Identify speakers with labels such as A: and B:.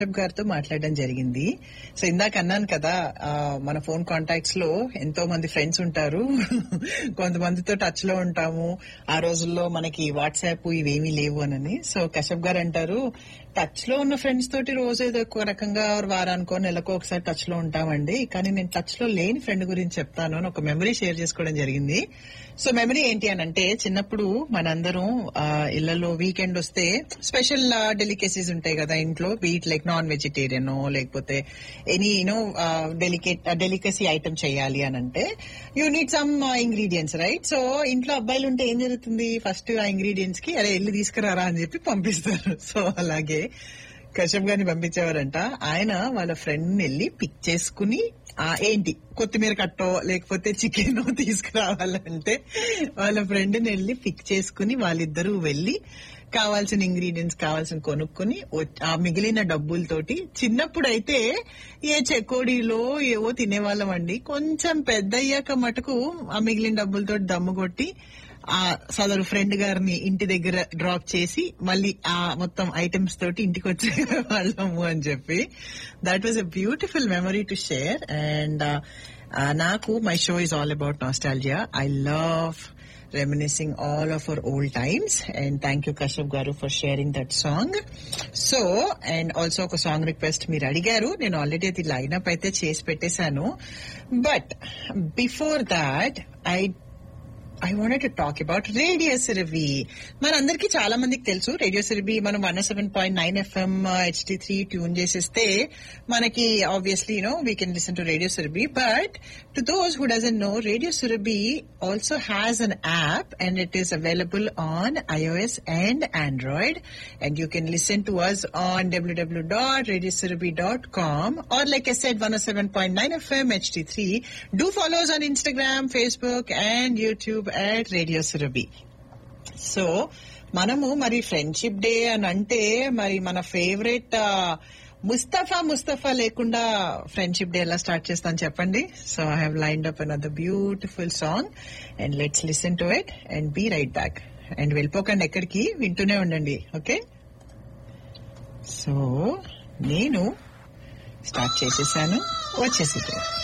A: కశ్యప్ గారితో మాట్లాడడం జరిగింది సో ఇందాక అన్నాను కదా ఆ, మన ఫోన్ కాంటాక్ట్స్ లో ఎంతో మంది ఫ్రెండ్స్ ఉంటారు కొంతమందితో టచ్ లో ఉంటాము ఆ రోజుల్లో మనకి వాట్సాప్ ఇవేమీ లేవు అని సో కశ్యప్ గారు అంటారు టచ్ లో ఉన్న ఫ్రెండ్స్ తోటి రోజు ఏదో ఒక రకంగా వారానికో నెలకో ఒకసారి టచ్ లో ఉంటామండి కానీ నేను టచ్ లో లేని ఫ్రెండ్ గురించి చెప్తాను అని ఒక మెమరీ షేర్ చేసుకోవడం జరిగింది సో మెమరీ ఏంటి అని అంటే చిన్నప్పుడు మనందరం ఆ, ఇళ్లలో వీకెండ్ వస్తే స్పెషల్ డెలికేసీస్ ఉంటాయి కదా ఇంట్లో బీట్ లైక్ నాన్ వెజిటేరియన్ లేకపోతే any you know delicate delicacy item చేయాలి అని అంటే you need some ingredients right so ఇంట్లో అబ్బాయిలు ఉంటే ఏం జరుగుతుంది ఫస్ట్ ఆ ఇంగ్రీడియంట్స్ కి అరే వెళ్ళి తీసుకురారా అని చెప్పి పంపిస్తారు సో అలాగే కశ్యప్ గారిని పంపించేవారంట ఆయన వాళ్ళ ఫ్రెండ్ వెళ్ళి పిక్ చేసుకుని ఆ ఏంటి కొత్తిమీర కట్టో లేకపోతే చికెన్ తీసుకురావాలంటే వాళ్ళ ఫ్రెండ్ వెళ్ళి పిక్ చేసుకుని వాళ్ళిద్దరూ వెళ్ళి కావాల్సిన ఇంగ్రీడియంట్స్ కావాల్సిన కొనుక్కొని వ- ఆ మిగిలిన డబ్బులతోటి చిన్నప్పుడు అయితే ఏ చెకోడీలో ఏవో తినేవాళ్ళం అండి కొంచెం పెద్ద అయ్యాక మటుకు ఆ మిగిలిన డబ్బులతో దమ్ము కొట్టి ఆ సదరు ఫ్రెండ్ గారిని ఇంటి దగ్గర డ్రాప్ చేసి మళ్ళీ ఆ మొత్తం ఐటమ్స్ తోటి ఇంటికి వచ్చే వాళ్ళము అని చెప్పి that was a beautiful memory to share and నాకు my show is all about nostalgia I love reminiscing all of our old times and thank you Kashyap garu for sharing that song so and also ఒక song request మీరు అడిగారు నేను already అది lineup అయితే చేసి పెట్టేశాను but before that I I wanted to talk about radio Surabhi మనందరికీ చాలా మందికి తెలుసు రేడియో సిరబి మనం one seven point nine FM HD three tune చేసేస్తే మనకి obviously you know we can listen to radio Surabhi but to those who doesn't know radio Surabhi also has an app and it is available on iOS and Android and you can listen to us on www.radiosurabi.com or like I said 107.9 FM HD3 do follow us on Instagram Facebook and YouTube at Radio Surabi so మనము మరి friendship day అని అంటే మరి మన favourite Mustafa Mustafa లేకుండా friendship day ఎలా start చేస్తాను చెప్పండి so I have lined up another beautiful song and let's listen to it and be right back and వెళ్ళిపోకండి ఎక్కడికి వింటూనే ఉండండి ఓకే సో నేను స్టార్ట్ చేసేసాను వచ్చేసి